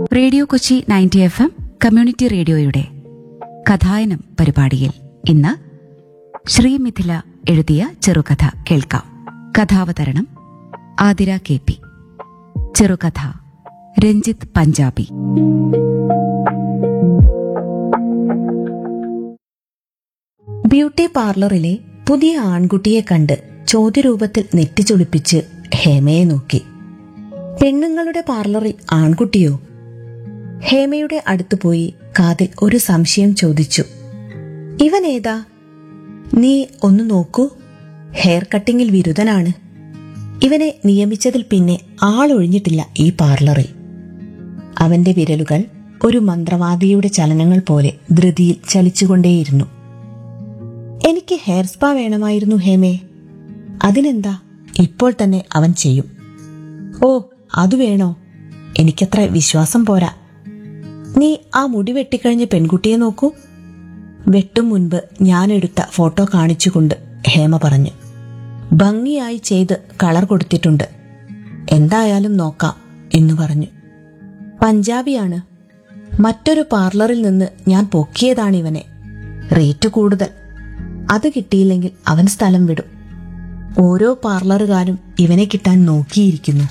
radio Kochi ninety F M community റേഡിയോയുടെ കഥായനം പരിപാടിയിൽ ഇന്ന് ശ്രീമിഥില എഴുതിയ ചെറുകഥ കേൾക്കാം കഥാവതരണം ആതിര കെ പി ചെറുകഥ രഞ്ജിത്ത് പഞ്ചാബി ബ്യൂട്ടി പാർലറിലെ പുതിയ ആൺകുട്ടിയെ കണ്ട് ചോദ്യരൂപത്തിൽ നെറ്റിച്ചൊളിപ്പിച്ച് ഹേമയെ നോക്കി പെണ്ണുങ്ങളുടെ പാർലറിൽ ആൺകുട്ടിയോ ഹേമയുടെ അടുത്ത് പോയി കാതിൽ ഒരു സംശയം ചോദിച്ചു ഇവൻ ഏതാ നീ ഒന്ന് നോക്കൂ ഹെയർ കട്ടിങ്ങിൽ വിരുദ്ധനാണ് ഇവനെ നിയമിച്ചതിൽ പിന്നെ ആളൊഴിഞ്ഞിട്ടില്ല ഈ പാർലറിൽ അവന്റെ വിരലുകൾ ഒരു മന്ത്രവാദിയുടെ ചലനങ്ങൾ പോലെ ധൃതിയിൽ ചലിച്ചുകൊണ്ടേയിരുന്നു എനിക്ക് ഹെയർ സ്പാ വേണമായിരുന്നു ഹേമേ അതിനെന്താ ഇപ്പോൾ തന്നെ അവൻ ചെയ്യും ഓ അത് വേണോ എനിക്കത്ര വിശ്വാസം പോരാ നീ ആ മുടി വെട്ടിക്കഴിഞ്ഞ പെൺകുട്ടിയെ നോക്കൂ വെട്ടും മുൻപ് ഞാനെടുത്ത ഫോട്ടോ കാണിച്ചുകൊണ്ട് ഹേമ പറഞ്ഞു ഭംഗിയായി ചെയ്ത് കളർ കൊടുത്തിട്ടുണ്ട് എന്തായാലും നോക്കാം എന്ന് പറഞ്ഞു പഞ്ചാബിയാണ് മറ്റൊരു പാർലറിൽ നിന്ന് ഞാൻ പൊക്കിയതാണിവനെ റേറ്റ് കൂടുതൽ അത് കിട്ടിയില്ലെങ്കിൽ അവൻ സ്ഥലം വിടും ഓരോ പാർലറുകാരും ഇവനെ കിട്ടാൻ നോക്കിയിരിക്കുന്നു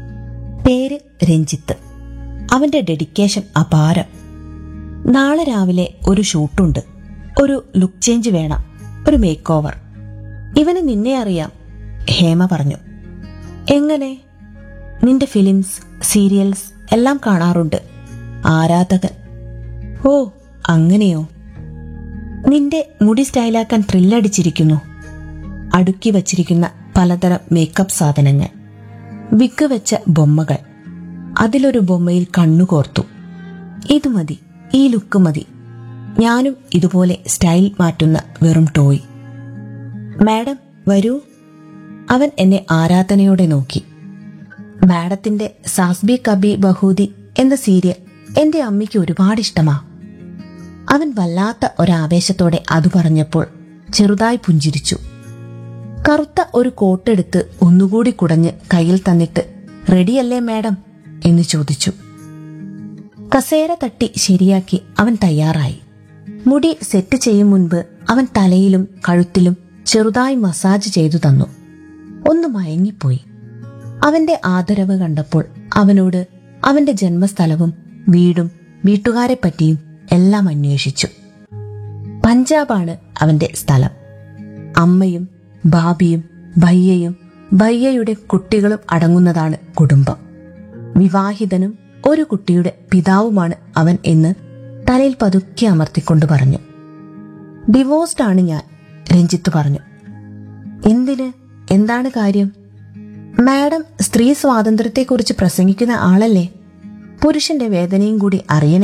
പേര് രഞ്ജിത്ത് അവന്റെ ഡെഡിക്കേഷൻ അപാരം നാളെ രാവിലെ ഒരു ഷൂട്ടുണ്ട് ഒരു ലുക്ക് ചേഞ്ച് വേണം ഒരു മേക്ക് ഓവർ ഇവന് നിന്നെ അറിയാം ഹേമ പറഞ്ഞു എങ്ങനെ നിന്റെ ഫിലിംസ് സീരിയൽസ് എല്ലാം കാണാറുണ്ട് ആരാധകൻ ഓ അങ്ങനെയോ നിന്റെ മുടി സ്റ്റൈലാക്കാൻ ത്രില്ലടിച്ചിരിക്കുന്നു അടുക്കി വച്ചിരിക്കുന്ന പലതരം മേക്കപ്പ് സാധനങ്ങൾ വിക്ക് വെച്ച ബൊമ്മകൾ അതിലൊരു ബൊമ്മയിൽ കണ്ണുകോർത്തു ഇത് മതി ഈ ലുക്ക് മതി ഞാനും ഇതുപോലെ സ്റ്റൈൽ മാറ്റുന്ന വെറും ടോയ് മാഡം വരൂ അവൻ എന്നെ ആരാധനയോടെ നോക്കി മാഡത്തിന്റെ സാസ്ബി കബി ബഹൂദി എന്ന സീരിയൽ എന്റെ അമ്മയ്ക്ക് ഒരുപാട് ഇഷ്ടമാ അവൻ വല്ലാത്ത ഒരാവേശത്തോടെ അത് പറഞ്ഞപ്പോൾ ചെറുതായി പുഞ്ചിരിച്ചു കറുത്ത ഒരു കോട്ടെടുത്ത് ഒന്നുകൂടി കുടഞ്ഞ് കയ്യിൽ തന്നിട്ട് റെഡിയല്ലേ മാഡം എന്ന് ചോദിച്ചു കസേര തട്ടി ശരിയാക്കി അവൻ തയ്യാറായി മുടി സെറ്റ് ചെയ്യും മുൻപ് അവൻ തലയിലും കഴുത്തിലും ചെറുതായി മസാജ് ചെയ്തു തന്നു ഒന്ന് മയങ്ങിപ്പോയി അവന്റെ ആദരവ് കണ്ടപ്പോൾ അവനോട് അവന്റെ ജന്മസ്ഥലവും വീടും വീട്ടുകാരെ പറ്റിയും എല്ലാം അന്വേഷിച്ചു പഞ്ചാബാണ് അവന്റെ സ്ഥലം അമ്മയും ബാബിയും ഭയ്യയും ഭയ്യയുടെ കുട്ടികളും അടങ്ങുന്നതാണ് കുടുംബം വിവാഹിതനും ഒരു കുട്ടിയുടെ പിതാവുമാണ് അവൻ എന്ന് തലയിൽ പതുക്കെ അമർത്തിക്കൊണ്ട് പറഞ്ഞു ഡിവോഴ്സ്ഡ് ആണ് ഞാൻ രഞ്ജിത്ത് പറഞ്ഞു എന്തിന് എന്താണ് കാര്യം മാഡം സ്ത്രീ സ്വാതന്ത്ര്യത്തെക്കുറിച്ച് പ്രസംഗിക്കുന്ന ആളല്ലേ പുരുഷന്റെ വേദനയും കൂടി അറിയണേ